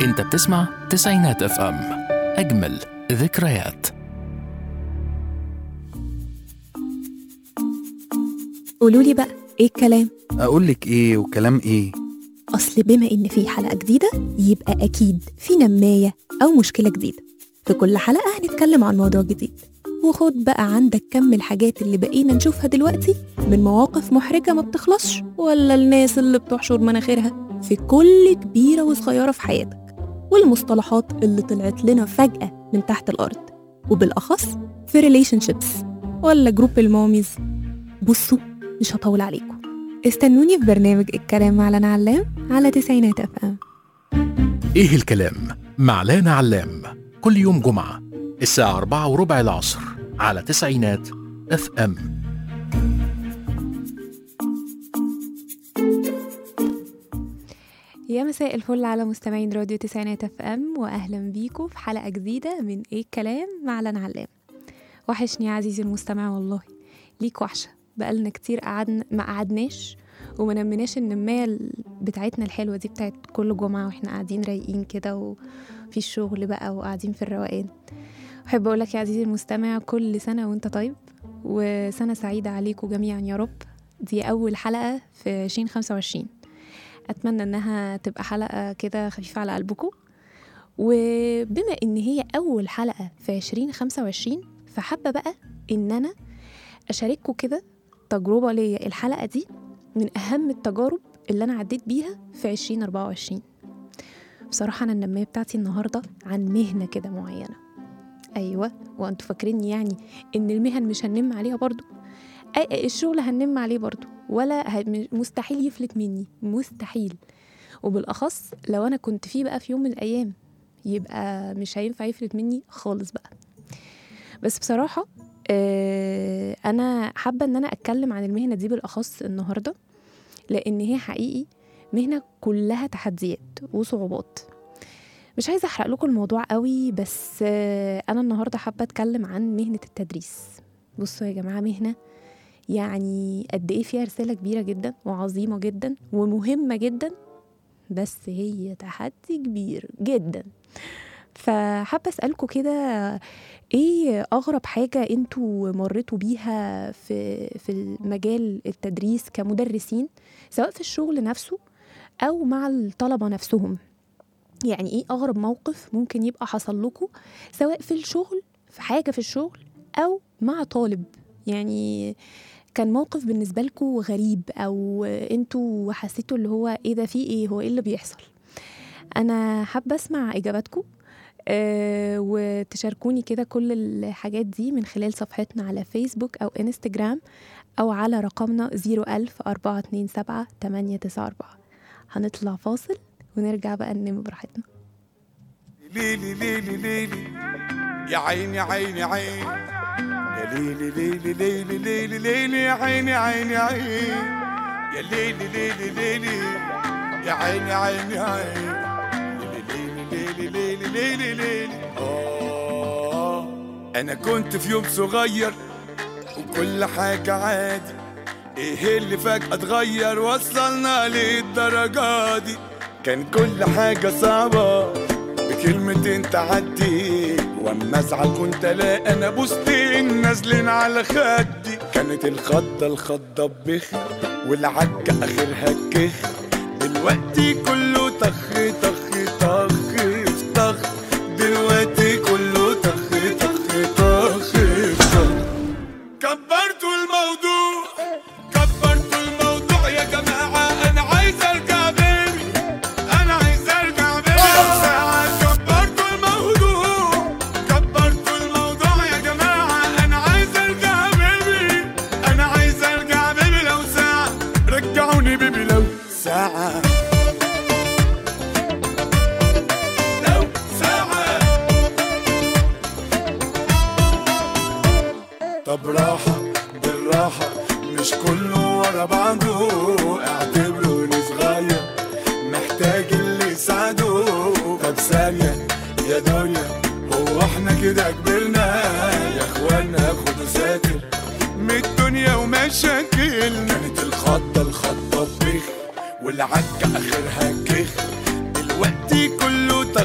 انت بتسمع تسعينات اف ام اجمل ذكريات قولوا لي بقى ايه الكلام اقول لك ايه وكلام ايه اصل بما ان في حلقه جديده يبقى اكيد في نمايه او مشكله جديده في كل حلقه هنتكلم عن موضوع جديد وخد بقى عندك كم الحاجات اللي بقينا نشوفها دلوقتي من مواقف محرجه ما بتخلصش ولا الناس اللي بتحشر مناخيرها في كل كبيره وصغيره في حياتك والمصطلحات اللي طلعت لنا فجاه من تحت الارض وبالاخص في ريليشن شيبس ولا جروب الماميز بصوا مش هطول عليكم استنوني في برنامج الكلام مع لنا علام على تسعينات اف ام ايه الكلام مع لانا علام كل يوم جمعة الساعة أربعة وربع العصر على تسعينات اف ام يا مساء الفل على مستمعين راديو تسعينات اف ام واهلا بيكم في حلقه جديده من ايه الكلام مع لنا علام وحشني يا عزيزي المستمع والله ليك وحشه بقالنا كتير قعدنا ما قعدناش وما نمناش النمايه ال- بتاعتنا الحلوه دي بتاعت كل جمعه واحنا قاعدين رايقين كده وفي الشغل بقى وقاعدين في الروقان احب اقول لك يا عزيزي المستمع كل سنه وانت طيب وسنه سعيده عليكم جميعا يا رب دي اول حلقه في 2025 اتمنى انها تبقى حلقه كده خفيفه على قلبكم وبما ان هي اول حلقه في 2025 فحابه بقى ان انا اشارككم كده تجربه ليا الحلقه دي من اهم التجارب اللي انا عديت بيها في 2024 بصراحه انا النمايه بتاعتي النهارده عن مهنه كده معينه ايوه وانتوا فاكرين يعني ان المهن مش هننم عليها برضو أي- الشغل هننم عليه برضو ولا ه- مستحيل يفلت مني مستحيل وبالاخص لو انا كنت فيه بقى في يوم من الايام يبقى مش هينفع يفلت مني خالص بقى بس بصراحه آه، انا حابه ان انا اتكلم عن المهنه دي بالاخص النهارده لان هي حقيقي مهنه كلها تحديات وصعوبات مش عايزه احرق لكم الموضوع قوي بس آه، انا النهارده حابه اتكلم عن مهنه التدريس بصوا يا جماعه مهنه يعني قد ايه فيها رساله كبيره جدا وعظيمه جدا ومهمه جدا بس هي تحدي كبير جدا فحابه اسالكم كده ايه اغرب حاجه انتوا مريتوا بيها في في مجال التدريس كمدرسين سواء في الشغل نفسه او مع الطلبه نفسهم يعني ايه اغرب موقف ممكن يبقى حصل لكم سواء في الشغل في حاجه في الشغل او مع طالب يعني كان موقف بالنسبه لكم غريب او انتوا حسيتوا اللي هو ايه ده في ايه هو ايه اللي بيحصل انا حابه اسمع اجاباتكم أه وتشاركوني كده كل الحاجات دي من خلال صفحتنا على فيسبوك او انستجرام او على رقمنا 01000 427 894 هنطلع فاصل ونرجع بقى ننام براحتنا ليلي ليلي ليلي يا عيني عيني عيني يا ليلي ليلي ليلي ليلي ليلي يا عيني عيني عيني يا ليلي ليلي ليلي يا عيني عيني عيني ليلي ليلي ليلي ليلي ليلي آه أنا كنت في يوم صغير وكل حاجة عادي ايه اللي فجأة اتغير وصلنا للدرجة دي كان كل حاجة صعبة بكلمتين تعدي واما ازعل كنت الاقي انا بوستين نازلين على خدي كانت الخضة الخضة بخ والعكة اخرها كخ دلوقتي كله طخ طخ طخ طخ دلوقتي كله طخ طخ طخ طخ كبرتوا الموضوع كبرتوا الموضوع يا جماعة أنا عايز أرجع بيبي أنا عايز أرجع بيبي لو ساعة كبرتوا الموضوع كبرتوا الموضوع يا جماعة أنا عايز أرجع بيبي أنا عايز أرجع بيبي لو ساعة رجعوني بيبي لو ساعة لو ساعة طب راحة بالراحة مش كله ورا بعضه اعتبروني صغير محتاج اللي يساعده طب ثانية يا دنيا هو احنا كده كبرنا يا اخوانا خدوا ساتر من الدنيا ومشاكلنا كانت الخضة الخضة بخ والعكة اخرها كخ دلوقتي كله طخ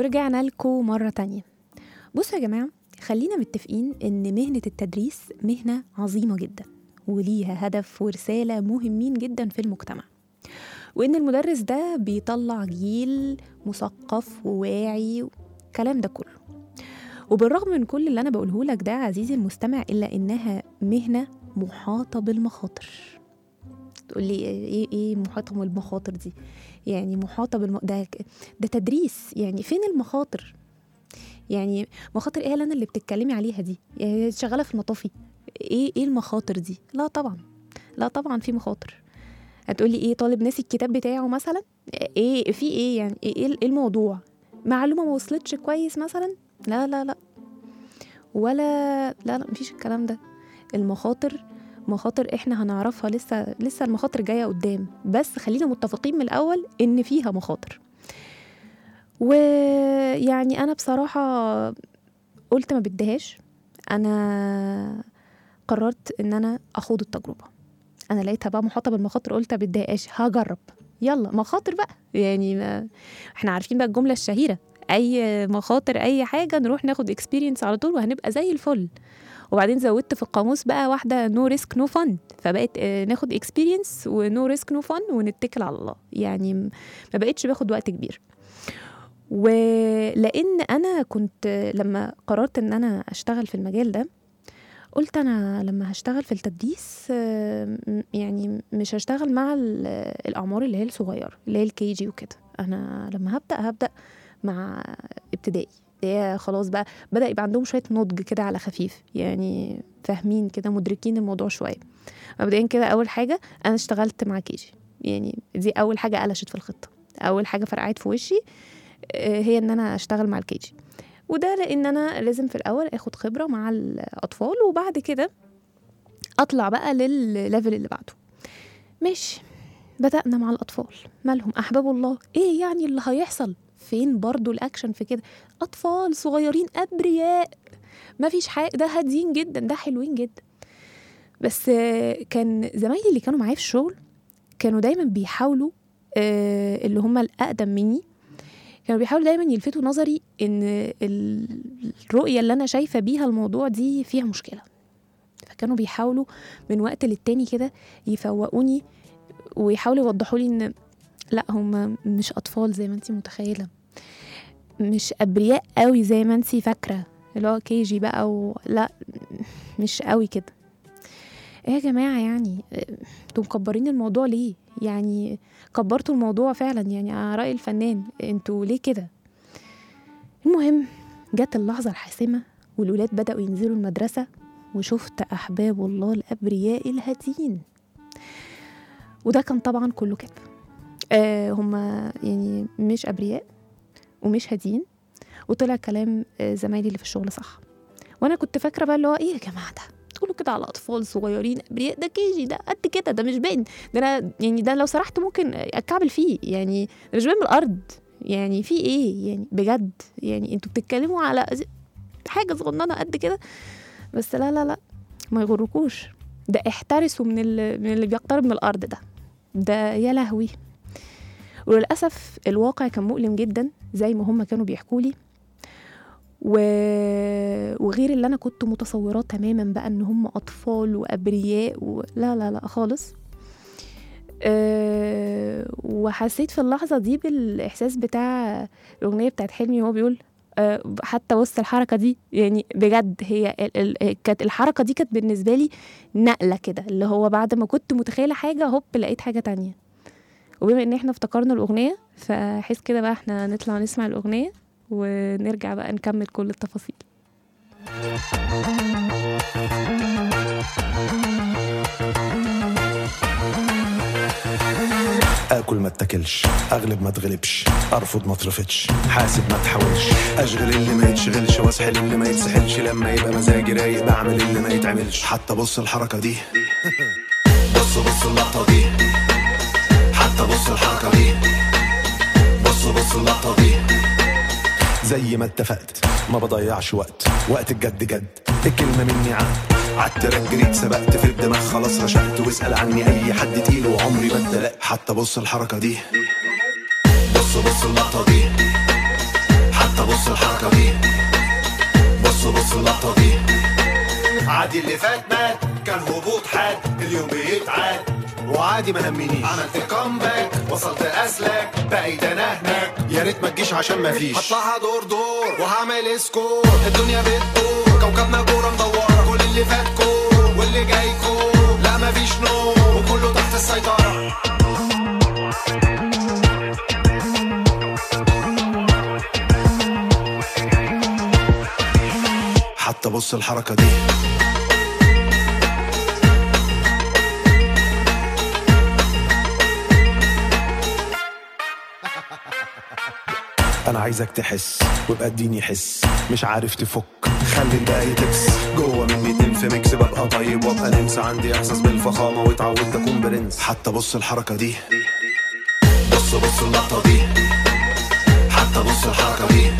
ورجعنا لكم مرة تانية بصوا يا جماعة خلينا متفقين إن مهنة التدريس مهنة عظيمة جدا وليها هدف ورسالة مهمين جدا في المجتمع وإن المدرس ده بيطلع جيل مثقف وواعي والكلام ده كله وبالرغم من كل اللي أنا بقوله لك ده عزيزي المستمع إلا إنها مهنة محاطة بالمخاطر تقول لي ايه ايه محاطه بالمخاطر دي يعني محاطه بالم... ده ده تدريس يعني فين المخاطر يعني مخاطر ايه اللي انا اللي بتتكلمي عليها دي يعني شغاله في المطافي ايه ايه المخاطر دي لا طبعا لا طبعا في مخاطر هتقولي ايه طالب ناسي الكتاب بتاعه مثلا ايه في ايه يعني ايه إيه الموضوع معلومه ما وصلتش كويس مثلا لا لا لا ولا لا لا مفيش الكلام ده المخاطر مخاطر احنا هنعرفها لسه لسه المخاطر جايه قدام بس خلينا متفقين من الاول ان فيها مخاطر ويعني انا بصراحه قلت ما بديهاش انا قررت ان انا اخوض التجربه انا لقيتها بقى محاطه بالمخاطر قلت ما بديهاش هجرب يلا مخاطر بقى يعني ما احنا عارفين بقى الجمله الشهيره اي مخاطر اي حاجه نروح ناخد اكسبيرينس على طول وهنبقى زي الفل وبعدين زودت في القاموس بقى واحده نو ريسك نو فن فبقت آه، ناخد اكسبيرينس ونو ريسك نو فن ونتكل على الله يعني م- ما بقتش باخد وقت كبير ولان انا كنت لما قررت ان انا اشتغل في المجال ده قلت انا لما هشتغل في التدريس آه، م- يعني مش هشتغل مع ال- الاعمار اللي هي الصغيره اللي هي الكي جي وكده انا لما هبدا هبدا مع ابتدائي اللي هي خلاص بقى بدا يبقى عندهم شويه نضج كده على خفيف يعني فاهمين كده مدركين الموضوع شويه مبدئيا كده اول حاجه انا اشتغلت مع كيجي يعني دي اول حاجه قلشت في الخطه اول حاجه فرقعت في وشي آه، هي ان انا اشتغل مع الكيجي وده لان انا لازم في الاول اخد خبره مع الاطفال وبعد كده اطلع بقى للليفل اللي بعده ماشي بدأنا مع الأطفال مالهم أحباب الله إيه يعني اللي هيحصل فين برضو الأكشن في كده أطفال صغيرين أبرياء ما فيش حاجة ده هاديين جدا ده حلوين جدا بس آه، كان زمايلي اللي كانوا معايا في الشغل كانوا دايما بيحاولوا آه، اللي هم الأقدم مني كانوا بيحاولوا دايما يلفتوا نظري ان ال- الرؤية اللي انا شايفة بيها الموضوع دي فيها مشكلة فكانوا بيحاولوا من وقت للتاني كده يفوقوني ويحاولوا يوضحوا لي ان لا هم مش اطفال زي ما انت متخيله مش ابرياء قوي زي ما انت فاكره اللي هو كي جي بقى و... لا مش قوي كده ايه يا جماعه يعني انتوا مكبرين الموضوع ليه يعني كبرتوا الموضوع فعلا يعني على راي الفنان انتوا ليه كده المهم جت اللحظه الحاسمه والولاد بداوا ينزلوا المدرسه وشفت احباب الله الابرياء الهادين وده كان طبعا كله كذب آه هما يعني مش ابرياء ومش هادين وطلع كلام آه زمايلي اللي في الشغل صح وانا كنت فاكره بقى اللي هو ايه يا جماعه ده تقولوا كده على اطفال صغيرين ابرياء ده كيجي ده قد كده ده مش باين ده انا يعني ده لو سرحت ممكن اكعبل فيه يعني ده مش باين من الارض يعني في ايه يعني بجد يعني انتوا بتتكلموا على ز- حاجه صغننه قد كده بس لا لا لا ما يغركوش ده احترسوا من اللي, من اللي بيقترب من الارض ده ده يا لهوي وللأسف الواقع كان مؤلم جدا زي ما هم كانوا بيحكوا لي و... وغير اللي أنا كنت متصوراه تماما بقى إن هم أطفال وأبرياء و... لا لا لا خالص أه... وحسيت في اللحظة دي بالإحساس بتاع الأغنية بتاعت حلمي وهو بيقول أه حتى وسط الحركة دي يعني بجد هي ال... ال... كانت الحركة دي كانت بالنسبة لي نقلة كده اللي هو بعد ما كنت متخيلة حاجة هوب لقيت حاجة تانية وبما ان احنا افتكرنا الاغنيه فحس كده بقى احنا نطلع نسمع الاغنيه ونرجع بقى نكمل كل التفاصيل اكل ما اتاكلش اغلب ما اتغلبش ارفض ما اترفضش حاسب ما تحاولش اشغل اللي ما يتشغلش واسحل اللي ما يتسحلش لما يبقى مزاجي رايق بعمل اللي ما يتعملش حتى بص الحركه دي بص بص اللقطه دي حتى بص الحركه دي بص بص اللقطه دي زي ما اتفقت ما بضيعش وقت وقت الجد جد الكلمة مني عاد عالتراك جريت سبقت في الدماغ خلاص رشقت واسأل عني أي حد تقيل وعمري ما اتدلقت حتى بص الحركة دي بص بص اللقطة دي حتى حتى بص الحركة دي بص بص اللقطة دي عادي اللي فات مات كان هبوط حاد اليوم بيتعاد وعادي ما همنيش عملت كومباك وصلت اسلك بقى ده انا هناك يا ريت ما تجيش عشان ما فيش هطلعها دور دور وهعمل سكور الدنيا بتدور كوكبنا كوره مدوره كل اللي فات كور واللي جاي كور لا ما فيش نور وكله تحت السيطره حتى بص الحركة دي انا عايزك تحس وابقى اديني حس مش عارف تفك خلي الباقي تبس جوه مني تنف ميكس ببقى طيب وابقى نمس عندي احساس بالفخامه واتعودت اكون برنس حتى بص الحركه دي بص بص اللقطه دي حتى بص الحركه دي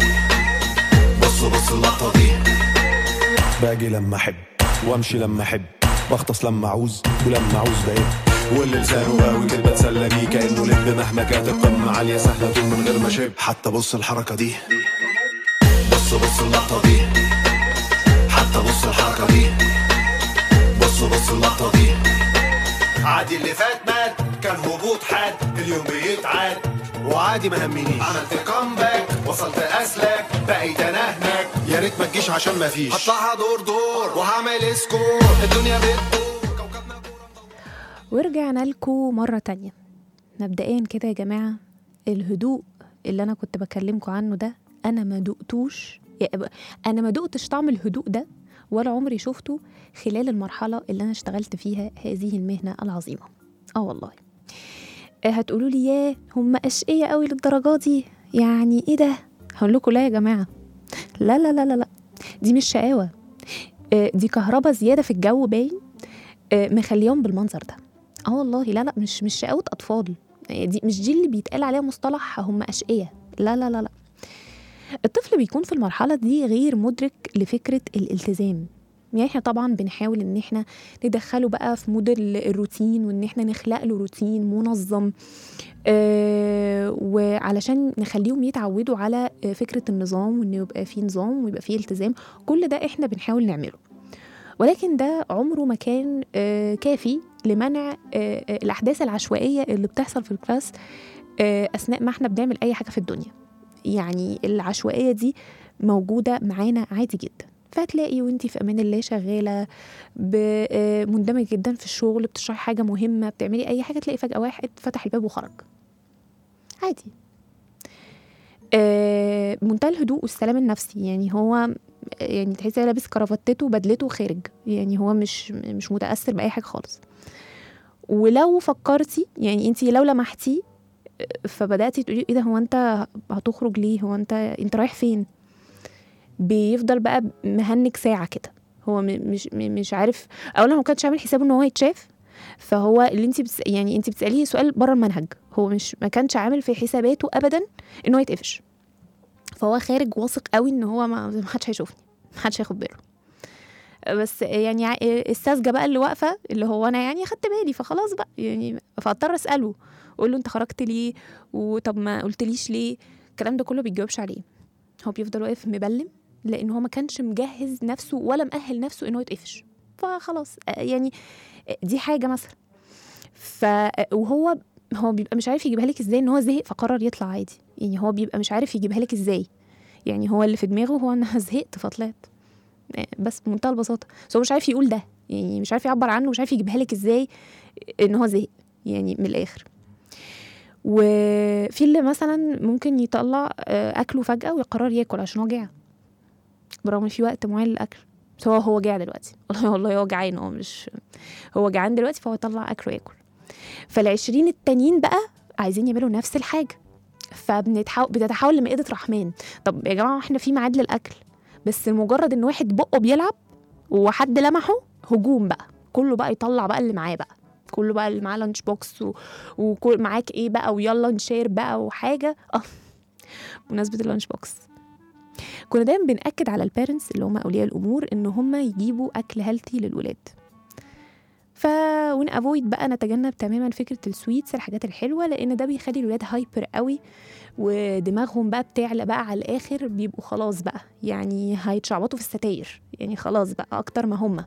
بص بص اللقطه دي باجي لما احب وامشي لما احب بغطس لما اعوز ولما اعوز بقيت واللي لسانه قوي كده بتسلى بيه كانه لب مهما كانت القمه عاليه سهله طول من غير ما شب حتى بص الحركه دي بص بص اللقطه دي حتى بص الحركه دي بص بص اللقطه دي عادي اللي فات مات كان هبوط حاد اليوم بيتعاد وعادي ما همنيش عملت كومباك وصلت اسلك بقيت انا هناك يا ريت ما تجيش عشان ما فيش هطلعها دور دور وهعمل سكور الدنيا بتدور كوكبنا ورجعنا لكم مرة تانية مبدئيا كده يا جماعة الهدوء اللي أنا كنت بكلمكم عنه ده أنا ما دقتوش يا- أنا ما دقتش طعم الهدوء ده ولا عمري شفته خلال المرحلة اللي أنا اشتغلت فيها هذه المهنة العظيمة آه والله آه، هتقولوا لي ياه هم أشقية قوي للدرجة دي يعني إيه ده هقول لكم لا يا جماعة لا لا لا لا لا دي مش شقاوة آه، دي كهرباء زيادة في الجو باين آه، مخليهم بالمنظر ده اه والله لا لا مش مش شقاوة أطفال دي مش دي اللي بيتقال عليها مصطلح هم أشقية لا لا لا لا الطفل بيكون في المرحلة دي غير مدرك لفكرة الالتزام يعني احنا طبعا بنحاول ان احنا ندخله بقى في مود ال- الروتين وان احنا نخلق له روتين منظم آه وعلشان نخليهم يتعودوا على آه، فكرة النظام وان يبقى فيه نظام ويبقى فيه التزام كل ده احنا بنحاول نعمله ولكن ده عمره ما كان آه، كافي لمنع آه، آه، الأحداث العشوائية اللي بتحصل في الكلاس آه، أثناء ما احنا بنعمل أي حاجة في الدنيا يعني العشوائية دي موجودة معانا عادي جدا فهتلاقي وانتي في امان الله شغاله ب- آه، مندمجه جدا في الشغل بتشرحي حاجه مهمه بتعملي اي حاجه تلاقي فجاه واحد فتح الباب وخرج عادي آه، منتهى الهدوء والسلام النفسي يعني هو يعني تحسي لابس كرافتته وبدلته وخارج يعني هو مش مش متاثر باي حاجه خالص ولو فكرتي يعني انت لو لمحتي فبداتي تقولي ايه ده هو انت هتخرج ليه هو انت انت رايح فين بيفضل بقى مهنج ساعه كده هو م- مش م- مش عارف اولا هو ما كانش عامل حسابه ان هو يتشاف فهو اللي انت بتس... يعني انت بتساليه سؤال بره المنهج هو مش ما كانش عامل في حساباته ابدا ان هو يتقفش فهو خارج واثق قوي ان هو ما ما حدش هيشوفني ما حدش هياخد باله بس يعني ع- الساذجه بقى اللي واقفه اللي هو انا يعني خدت بالي فخلاص بقى يعني فاضطر اساله اقول له انت خرجت ليه وطب ما قلتليش ليه الكلام ده كله بيتجاوبش عليه هو بيفضل واقف مبلم لان هو ما كانش مجهز نفسه ولا مأهل نفسه ان هو يتقفش فخلاص آه، يعني آه، دي حاجه مثلا ف وهو هو بيبقى مش عارف يجيبها لك ازاي ان هو زهق فقرر يطلع عادي يعني هو بيبقى مش عارف يجيبها لك ازاي يعني هو اللي في دماغه هو انا زهقت فطلعت آه، بس بمنتهى البساطه بس هو مش عارف يقول ده يعني مش عارف يعبر عنه مش عارف يجيبها لك ازاي ان هو زهق يعني من الاخر وفي اللي مثلا ممكن يطلع آه، اكله فجاه ويقرر ياكل عشان هو جاع برغم ان في وقت معين للاكل بس هو هو جاع دلوقتي والله والله هو جعان هو مش هو جعان دلوقتي فهو يطلع اكله ياكل فالعشرين التانيين بقى عايزين يعملوا نفس الحاجه فبنتحول بتتحول لمائده رحمن طب يا جماعه احنا في ميعاد للاكل بس مجرد ان واحد بقه بيلعب وحد لمحه هجوم بقى كله بقى يطلع بقى اللي معاه بقى كله بقى اللي معاه لانش بوكس و... وكل معاك ايه بقى ويلا نشير بقى وحاجه اه بمناسبه اللانش بوكس كنا دايما بنأكد على البيرنتس اللي هم اولياء الامور ان هم يجيبوا اكل هيلثي للولاد ف ونافويد بقى نتجنب تماما فكره السويتس الحاجات الحلوه لان ده بيخلي الولاد هايبر قوي ودماغهم بقى بتعلى بقى على الاخر بيبقوا خلاص بقى يعني هيتشعبطوا في الستاير يعني خلاص بقى اكتر ما هم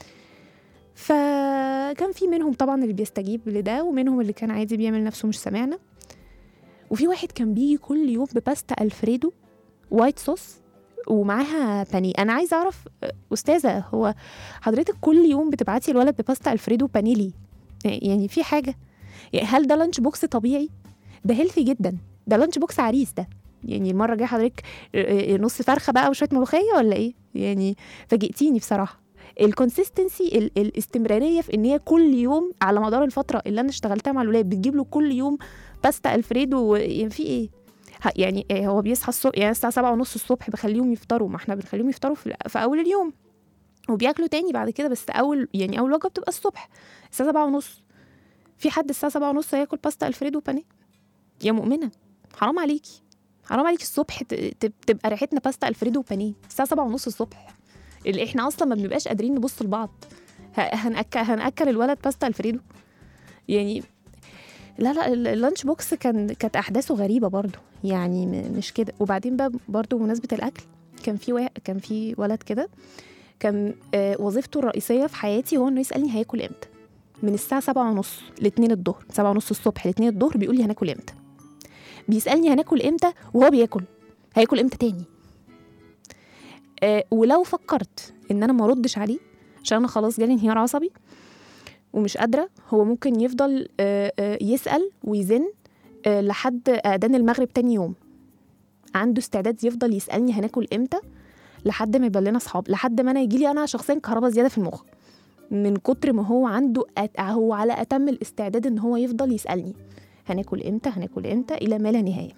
فكان في منهم طبعا اللي بيستجيب لده ومنهم اللي كان عادي بيعمل نفسه مش سامعنا وفي واحد كان بيجي كل يوم بباستا الفريدو وايت صوص ومعاها بانيه انا عايزه اعرف آه، استاذه هو حضرتك كل يوم بتبعتي الولد بباستا الفريدو بانيه ليه يعني في حاجه يعني هل ده لانش بوكس طبيعي ده هيلثي جدا ده لانش بوكس عريس ده يعني المره الجايه حضرتك آه، آه، نص فرخه بقى وشويه ملوخيه ولا ايه يعني فاجئتيني بصراحه الكونسيستنسي الاستمراريه في ان هي كل يوم على مدار الفتره اللي انا اشتغلتها مع الولاد بتجيب له كل يوم باستا الفريدو يعني في ايه ه- يعني آه، هو بيصحى الصبح يعني الساعه سبعة ونص الصبح بخليهم يفطروا ما احنا بنخليهم يفطروا في, في اول اليوم وبياكلوا تاني بعد كده بس اول يعني اول وجبه بتبقى الصبح الساعه سبعة ونص في حد الساعه سبعة ونص هياكل باستا الفريدو بانيه يا مؤمنه حرام عليكي حرام عليكي الصبح ت- ت- تبقى ريحتنا باستا الفريدو بانيه الساعه سبعة ونص الصبح اللي احنا اصلا ما بنبقاش قادرين نبص لبعض ه- هنأكل هنأكل الولد باستا الفريدو يعني لا لا ال- اللانش بوكس كان كانت احداثه غريبه برضو يعني م- مش كده وبعدين بقى برضو بمناسبه الاكل كان في وا... كان في ولد كده كان آه وظيفته الرئيسيه في حياتي هو انه يسالني هياكل امتى من الساعه سبعة ونص لاتنين الظهر سبعة ونص الصبح لاتنين الظهر بيقول لي هناكل امتى بيسالني هناكل امتى وهو بياكل هياكل امتى تاني آه ولو فكرت ان انا ما اردش عليه عشان انا خلاص جالي انهيار عصبي ومش قادره هو ممكن يفضل آه، آه، يسال ويزن آه، لحد اذان المغرب تاني يوم عنده استعداد يفضل يسالني هناكل امتى لحد ما يبقى لنا اصحاب لحد ما انا يجيلي انا شخصيا كهرباء زياده في المخ من كتر ما هو عنده أت... هو على اتم الاستعداد ان هو يفضل يسالني هناكل امتى هناكل امتى الى ما لا نهايه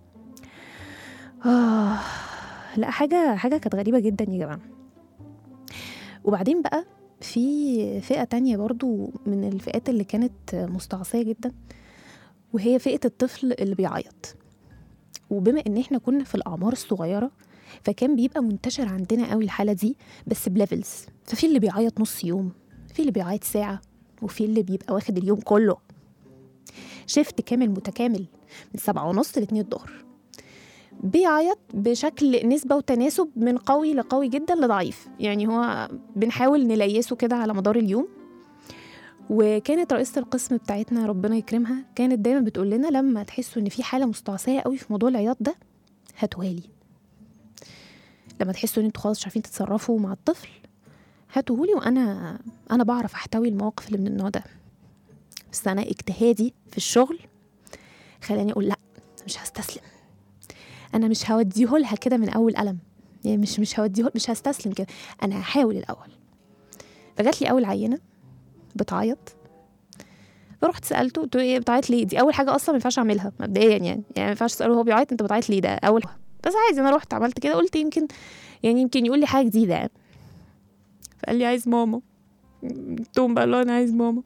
آه لا حاجه حاجه كانت غريبه جدا يا جماعه وبعدين بقى في فئة تانية برضو من الفئات اللي كانت مستعصية جدا وهي فئة الطفل اللي بيعيط وبما ان احنا كنا في الأعمار الصغيرة فكان بيبقى منتشر عندنا قوي الحالة دي بس بليفلز ففي اللي بيعيط نص يوم في اللي بيعيط ساعة وفي اللي بيبقى واخد اليوم كله شيفت كامل متكامل من سبعة ونص لاتنين الظهر بيعيط بشكل نسبة وتناسب من قوي لقوي جدا لضعيف يعني هو بنحاول نليسه كده على مدار اليوم وكانت رئيسة القسم بتاعتنا ربنا يكرمها كانت دايما بتقول لنا لما تحسوا ان في حالة مستعصية قوي في موضوع العياط ده هاتوها لي لما تحسوا ان انتوا خلاص مش عارفين تتصرفوا مع الطفل هاتوهولي وانا انا بعرف احتوي المواقف اللي من النوع ده بس انا اجتهادي في الشغل خلاني اقول لا مش هستسلم انا مش هوديه لها كده من اول قلم يعني مش مش هوديه مش هستسلم كده انا هحاول الاول فجات لي اول عينه بتعيط فرحت سالته قلت له ايه بتعيط ليه دي اول حاجه اصلا ما ينفعش اعملها مبدئيا يعني يعني ما ينفعش تساله هو بيعيط انت بتعيط ليه ده اول بس عادي انا رحت عملت كده قلت يمكن يعني يمكن يقول لي حاجه جديده يعني فقال لي عايز ماما قلت لهم بقى له انا عايز ماما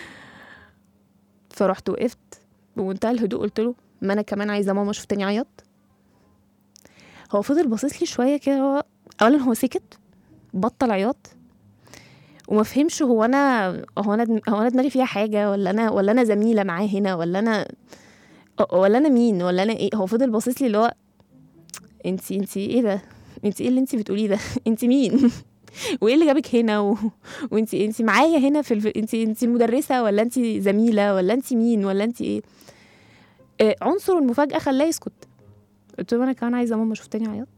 فرحت وقفت بمنتهى الهدوء قلت له ما انا كمان عايزه ماما شفتني عيط هو فضل باصص لي شويه كده هو اولا هو سكت بطل عياط وما فهمش هو انا هو انا دم- هو انا دماغي فيها حاجه ولا انا ولا انا زميله معاه هنا ولا انا ولا انا مين ولا انا ايه هو فضل باصص لي اللي هو انتي انتي ايه ده انتي ايه اللي انتي بتقوليه ده انتي مين وايه اللي جابك هنا و... وانتي انتي معايا هنا في الف... انتي انتي المدرسه ولا انتي زميله ولا انتي مين ولا انتي ايه آه عنصر المفاجاه خلاه يسكت قلت له انا كمان عايزه ماما شفتني عيط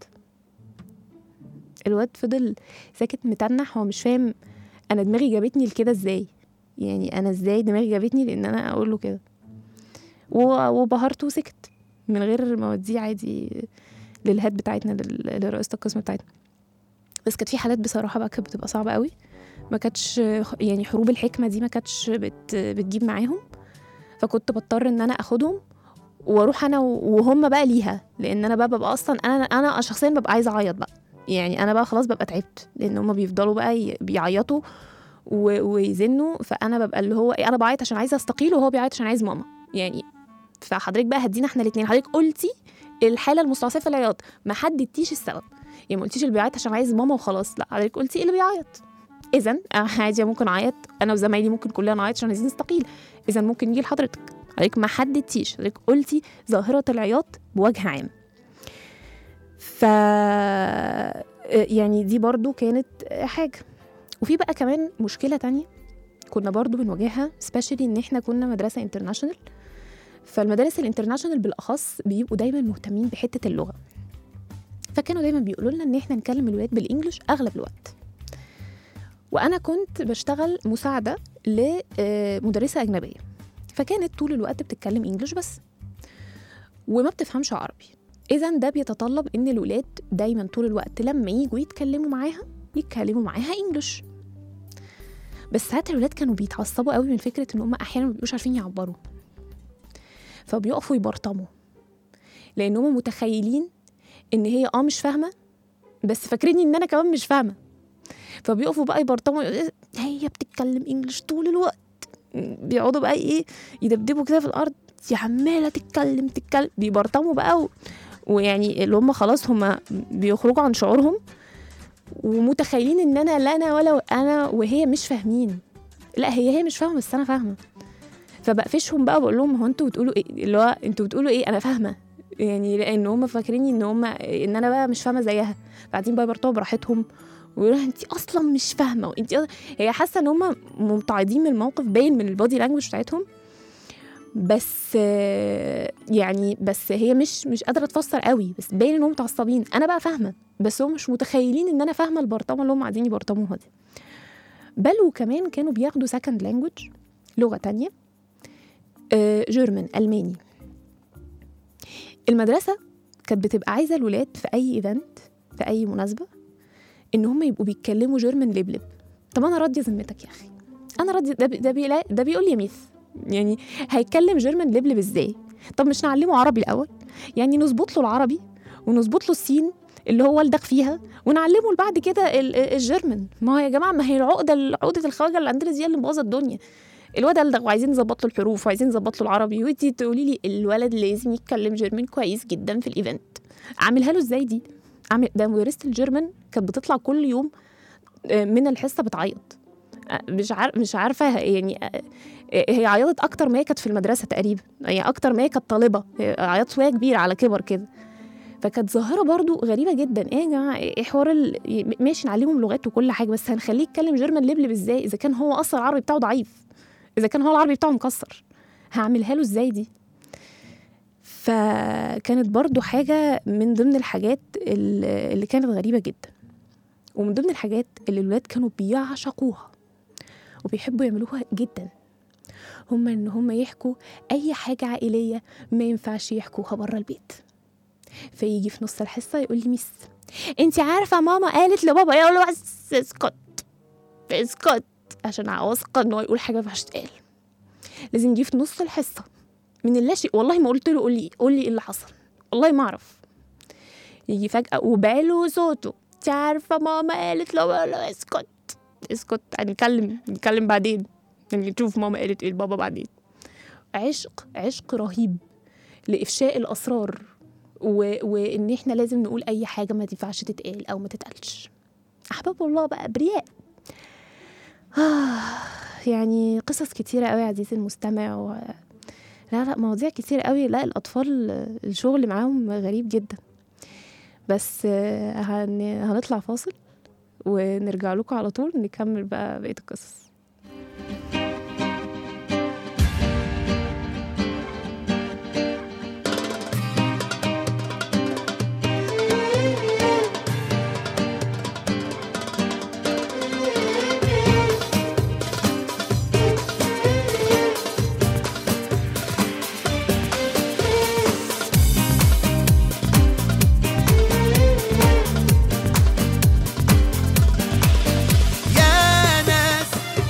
الواد فضل ساكت متنح هو مش فاهم انا دماغي جابتني لكده ازاي يعني انا ازاي دماغي جابتني لان انا اقول له كده و- وبهرت وسكت من غير ما اوديه عادي للهاد بتاعتنا لل- لرئيسه القسم بتاعتنا بس كانت في حالات بصراحه بقى كانت بتبقى صعبه قوي ما كانتش يعني حروب الحكمه دي ما كانتش بت بتجيب معاهم فكنت بضطر ان انا اخدهم واروح انا وهم بقى ليها لان انا بقى ببقى اصلا انا انا شخصيا ببقى عايزه اعيط بقى يعني انا بقى خلاص ببقى تعبت لان هم بيفضلوا بقى ي- بيعيطوا و- ويزنوا فانا ببقى اللي هو إيه، انا بعيط عشان عايزه استقيل وهو بيعيط عشان عايز ماما يعني فحضرتك بقى هدينا احنا الاثنين حضرتك قلتي الحاله المستعصيه في العياط ما حددتيش السبب يعني ما قلتيش اللي بيعيط عشان عايز ماما وخلاص لا حضرتك قلتي ايه اللي بيعيط اذا عادي ممكن اعيط انا وزمايلي ممكن كلنا نعيط عشان عايزين نستقيل اذا ممكن نيجي لحضرتك حضرتك ما حددتيش حضرتك قلتي ظاهره العياط بوجه عام ف يعني دي برضو كانت حاجه وفي بقى كمان مشكله تانية كنا برضو بنواجهها سبيشالي ان احنا كنا مدرسه انترناشونال فالمدارس الانترناشونال بالاخص بيبقوا دايما مهتمين بحته اللغه فكانوا دايما بيقولوا لنا ان احنا نكلم الولاد بالانجلش اغلب الوقت وانا كنت بشتغل مساعده لمدرسه اجنبيه فكانت طول الوقت بتتكلم انجلش بس وما بتفهمش عربي اذا ده بيتطلب ان الولاد دايما طول الوقت لما يجوا يتكلموا معاها يتكلموا معاها انجلش بس ساعات الولاد كانوا بيتعصبوا قوي من فكره ان هم احيانا ما بيبقوش عارفين يعبروا فبيقفوا يبرطموا لان هم متخيلين ان هي اه مش فاهمه بس فاكريني ان انا كمان مش فاهمه فبيقفوا بقى يبرطموا هي بتتكلم انجلش طول الوقت بيقعدوا بقى ايه يدبدبوا كده في الارض دي عماله تتكلم تتكلم بيبرطموا بقى و... ويعني اللي هم خلاص هم بيخرجوا عن شعورهم ومتخيلين ان انا لا انا ولا انا وهي مش فاهمين لا هي هي مش فاهمه بس انا فاهمه فبقفشهم بقى بقول لهم هو انتوا بتقولوا ايه اللي هو انتوا بتقولوا ايه انا فاهمه يعني لان هم فاكريني ان هم ان انا بقى مش فاهمه زيها بعدين بقى يبرطوا براحتهم ويقولوا انت اصلا مش فاهمه وانت أصلاً... هي حاسه ان هم ممتعضين من الموقف باين من البادي لانجوج بتاعتهم بس آه، يعني بس هي مش مش قادره تفسر قوي بس باين ان هم متعصبين انا بقى فاهمه بس هم مش متخيلين ان انا فاهمه البرطمه اللي هم قاعدين يبرطموها دي بل وكمان كانوا بياخدوا سكند لانجوج لغه تانية آه، جيرمان الماني المدرسه كانت بتبقى عايزه الولاد في اي ايفنت في اي مناسبه ان هم يبقوا بيتكلموا جيرمان لبلب طب انا راضيه ذمتك يا اخي انا راضيه ده بي- ده بيلا- ده بيقول لي يا ميس يعني هيتكلم جيرمان لبلب ازاي طب مش نعلمه عربي الاول يعني نظبط له العربي ونظبط له السين اللي هو الدغ فيها ونعلمه بعد كده ال- ال- الجيرمان ما هو يا جماعه ما هي العقده عقده الخواجه اللي عندنا دي هي اللي مبوظه الدنيا الواد الدغ وعايزين نظبط له الحروف وعايزين نظبط له العربي وانتي تقولي لي الولد لازم يتكلم جيرمان كويس جدا في الايفنت اعملها له ازاي دي اعمل ده مدرسه الجيرمان كانت بتطلع كل يوم آه، من الحصه بتعيط آه، مش عارف مش عارفه يعني آه، هي عيطت اكتر ما هي كانت في المدرسه تقريبا هي اكتر ما هي كانت طالبه هي عيطت شويه كبيره على كبر كده فكانت ظاهره برضو غريبه جدا ايه يا جماعه ايه حوار ال... ماشي نعلمهم لغات وكل حاجه بس هنخليه يتكلم جيرمان لبلب ازاي اذا كان هو اصلا العربي بتاعه ضعيف اذا كان هو العربي بتاعه مكسر هعملها له ازاي دي فكانت برضو حاجة من ضمن الحاجات ال- اللي كانت غريبة جدا ومن ضمن الحاجات اللي الولاد كانوا بيعشقوها وبيحبوا يعملوها جدا هم ان هم يحكوا اي حاجة عائلية ما ينفعش يحكوها بره البيت فيجي في نص الحصة يقول لي ميس انت عارفة ماما قالت لبابا يقول له بس اسكت اسكت عشان واثقة ان هو يقول حاجة ما ينفعش تتقال لازم يجي في نص الحصة من اللاشيء والله ما قلت له قول لي قول لي ايه اللي حصل والله ما اعرف يجي فجأة وبعلو صوته انت عارفة ماما قالت له أقول له اسكت اسكت هنتكلم نتكلم بعدين يعني نشوف ماما قالت ايه لبابا بعدين عشق عشق رهيب لإفشاء الأسرار و... وإن إحنا لازم نقول أي حاجة ما تنفعش تتقال أو ما تتقالش أحباب الله بقى أبرياء آه يعني قصص كتيرة قوي يا عزيزي المستمع و... لا لا مواضيع كتير قوي لا الأطفال الشغل معاهم غريب جدا بس آه، هن... هنطلع فاصل ونرجع لكم على طول نكمل بقى بقية القصص يا ناس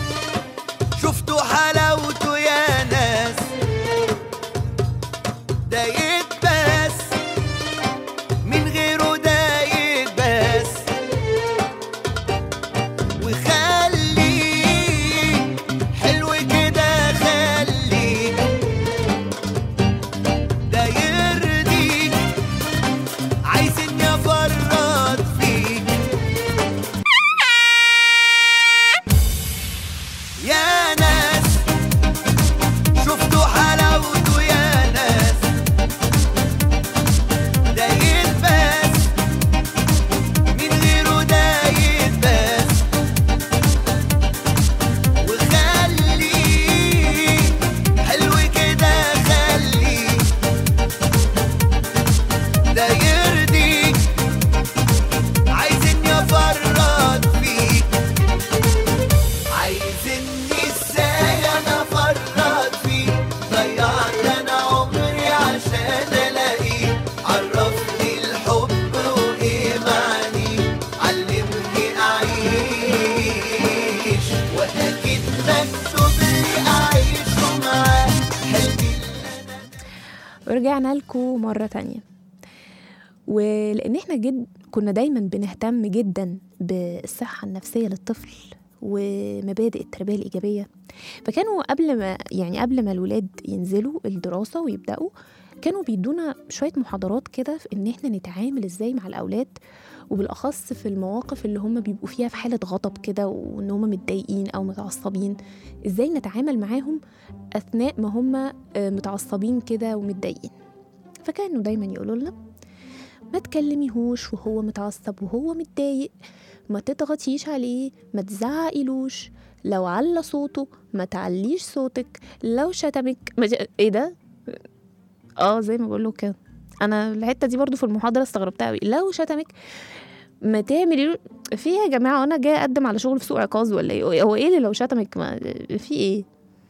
ورجعنا لكم مرة تانية ولأن احنا جد كنا دايما بنهتم جدا بالصحة النفسية للطفل ومبادئ التربية الإيجابية فكانوا قبل ما يعني قبل ما الولاد ينزلوا الدراسة ويبدأوا كانوا بيدونا شوية محاضرات كده في إن احنا نتعامل ازاي مع الأولاد وبالأخص في المواقف اللي هم بيبقوا فيها في حالة غضب كده وإن هم متضايقين أو متعصبين ازاي نتعامل معاهم أثناء ما هم آه، متعصبين كده ومتضايقين فكانوا دايما يقولوا لنا ما تكلميهوش وهو متعصب وهو متضايق ما تضغطيش عليه ما تزعقيلوش لو على صوته ما تعليش صوتك لو شتمك ما ج... ايه ده اه زي ما بقول له كده انا الحته دي برضو في المحاضره استغربتها قوي لو شتمك ما تعملي له- في إيه يا جماعه وانا جايه اقدم على شغل في سوق عكاظ ولا ايه هو ايه اللي لو شتمك ما في ايه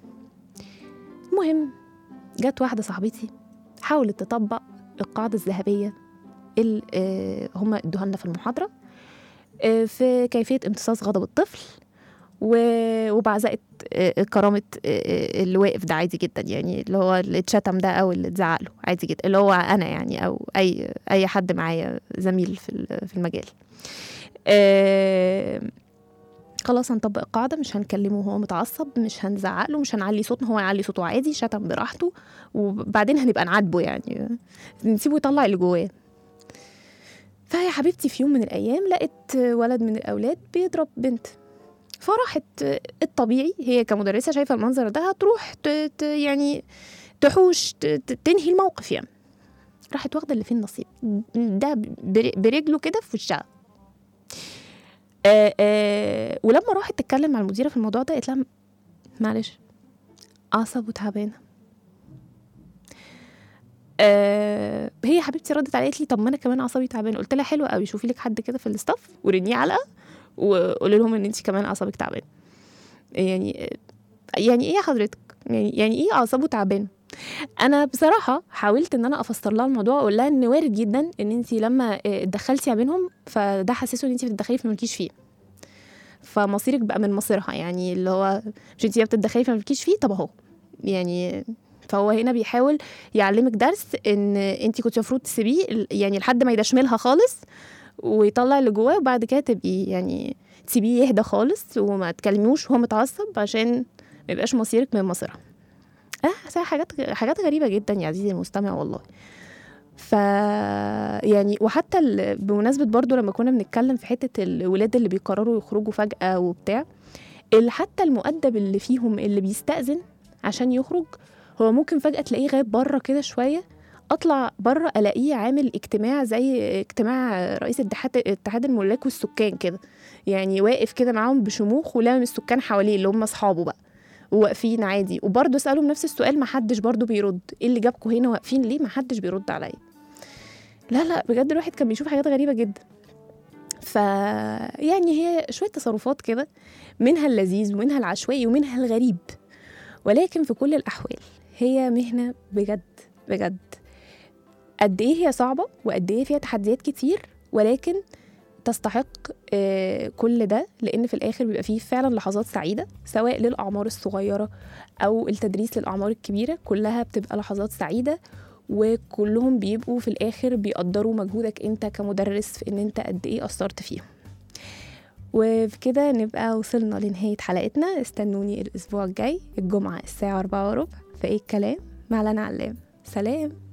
المهم جت واحده صاحبتي حاولت تطبق القاعده الذهبيه اللي آه، هم ادوها لنا في المحاضره آه، في كيفيه امتصاص غضب الطفل و- وبعزقه آه، كرامه آه، اللي واقف ده عادي جدا يعني اللي هو اللي اتشتم ده او اللي اتزعق له عادي جدا اللي هو انا يعني او اي اي حد معايا زميل في ال- في المجال آه، خلاص هنطبق القاعده مش هنكلمه وهو متعصب مش هنزعق له مش هنعلي صوتنا هو يعلي صوته عادي شتم براحته وبعدين هنبقى نعاتبه يعني نسيبه يطلع اللي جواه فيا حبيبتي في يوم من الايام لقيت ولد من الاولاد بيضرب بنت فراحت الطبيعي هي كمدرسه شايفه المنظر ده هتروح ت... ت... يعني تحوش ت... ت- تنهي الموقف يعني راحت واخده اللي فيه النصيب ده بر- برجله كده في وشها آه آه ولما راحت تتكلم مع المديره في الموضوع ده قالت لها معلش اعصابه تعبانه آه هي حبيبتي ردت عليا قالت لي طب ما انا كمان اعصابي تعبانه قلت لها حلو قوي شوفي لك حد كده في الاستاف ورنيه علقه وقولي لهم ان انت كمان اعصابك تعبانه يعني يعني ايه يا حضرتك يعني يعني ايه اعصابه تعبانه انا بصراحه حاولت ان انا افسر لها الموضوع واقول لها ان وارد جدا ان انت لما آه، اتدخلتي ما بينهم فده حسسه ان انت بتتدخلي في مالكيش فيه فمصيرك بقى من مصيرها يعني اللي هو مش انت بتتدخلي في مالكيش فيه طب اهو يعني فهو هنا بيحاول يعلمك درس ان انت كنت المفروض تسيبيه يعني لحد ما يدشملها خالص ويطلع اللي جواه وبعد كده تبقي يعني تسيبيه يهدى خالص وما تكلميهوش وهو متعصب عشان ما يبقاش مصيرك من مصيرها اه صح حاجات حاجات غريبه جدا يا عزيزي المستمع والله ف يعني وحتى ال... بمناسبه برضو لما كنا بنتكلم في حته الولاد اللي بيقرروا يخرجوا فجاه وبتاع اللي حتى المؤدب اللي فيهم اللي بيستأذن عشان يخرج هو ممكن فجأة تلاقيه غايب بره كده شوية اطلع بره الاقيه عامل اجتماع زي اجتماع رئيس اتحاد اتحاد الملاك والسكان كده يعني واقف كده معاهم بشموخ ولامم السكان حواليه اللي هم اصحابه بقى وواقفين عادي وبرضه اسالهم نفس السؤال ما حدش برضه بيرد ايه اللي جابكم هنا واقفين ليه ما حدش بيرد عليا لا لا بجد الواحد كان بيشوف حاجات غريبه جدا ف يعني هي شويه تصرفات كده منها اللذيذ ومنها العشوائي ومنها الغريب ولكن في كل الاحوال هي مهنه بجد بجد قد ايه هي صعبه وقد ايه فيها تحديات كتير ولكن تستحق آه، كل ده لان في الاخر بيبقى فيه فعلا لحظات سعيده سواء للاعمار الصغيره او التدريس للاعمار الكبيره كلها بتبقى لحظات سعيده وكلهم بيبقوا في الاخر بيقدروا مجهودك انت كمدرس في ان انت قد ايه اثرت فيهم وبكده نبقى وصلنا لنهاية حلقتنا استنوني الأسبوع الجاي الجمعة الساعة أربعة وربع في إيه الكلام مع لنا علام سلام